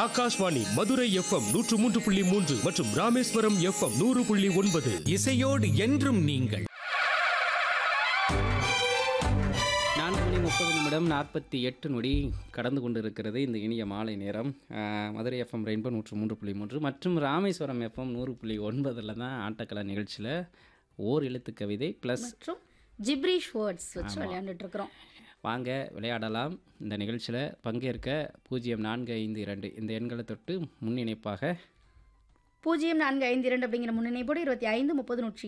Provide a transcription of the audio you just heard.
Akashvani Madurai FM நூற்று மூன்று புள்ளி மூன்று மற்றும் ராமேஸ்வரம் எஃப்எம் நூறு புள்ளி ஒன்பது இசையோடு என்றும் நீங்கள் நான்கு மணி முப்பது நிமிடம் நாற்பத்தி எட்டு நொடி கடந்து கொண்டிருக்கிறது இந்த இனிய மாலை நேரம் அஹ், மதுரை எஃப்எம் ரெயின்போ நூற்று மூன்று புள்ளி மூன்று மற்றும் ராமேஸ்வரம் எஃப்எம் நூறு புள்ளி ஒன்பதில் தான் ஆட்டக்கலை நிகழ்ச்சியில் ஓர் எழுத்து கவிதை ப்ளஸ் மற்றும் ஜிப்ரீஷ் வேர்ட்ஸ் வச்சு விளையாண்டுட்டு இருக்கிறோம் வாங்க விளையாடலாம் இந்த நிகழ்ச்சியில் பங்கேற்க பூஜ்ஜியம் நான்கு ஐந்து இரண்டு இந்த எண்களை தொட்டு முன்னிணைப்பாக பூஜ்ஜியம் நான்கு ஐந்து இரண்டு அப்படிங்கிற முன்னிணைப்போடு இருபத்தி ஐந்து முப்பது நூற்றி